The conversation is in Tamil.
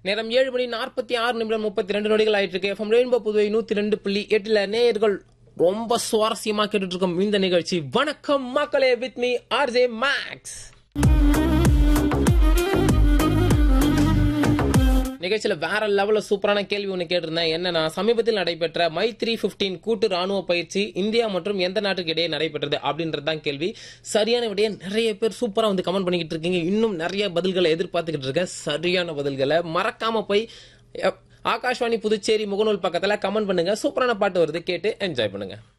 நேரம் ஏழு மணி நாற்பத்தி ஆறு நிமிடம் முப்பத்தி ரெண்டு நொடிகள் ஆயிட்டு இருக்கு எஃப்எம் ரெயின்போ புதுவை நூத்தி ரெண்டு புள்ளி எட்டுல நேயர்கள் ரொம்ப சுவாரஸ்யமா கேட்டுட்டு இருக்கோம் இந்த நிகழ்ச்சி வணக்கம் மக்களே வித் மீ ஆர்ஜே மேக்ஸ் நிகழ்ச்சியில வேற லெவல்ல சூப்பரான கேள்வி ஒன்று கேட்டிருந்தேன் என்னன்னா சமீபத்தில் நடைபெற்ற மை த்ரீ பிப்டீன் கூட்டு ராணுவ பயிற்சி இந்தியா மற்றும் எந்த நாட்டுக்கு இடையே நடைபெற்றது அப்படின்றது தான் கேள்வி சரியான விடையை நிறைய பேர் சூப்பரா வந்து கமெண்ட் பண்ணிக்கிட்டு இருக்கீங்க இன்னும் நிறைய பதில்களை எதிர்பார்த்துக்கிட்டு இருக்கேன் சரியான பதில்களை மறக்காம போய் அஹ், ஆகாஷ்வாணி புதுச்சேரி முகநூல் பக்கத்துல கமெண்ட் பண்ணுங்க சூப்பரான பாட்டு வருது கேட்டு என்ஜாய் பண்ணுங்க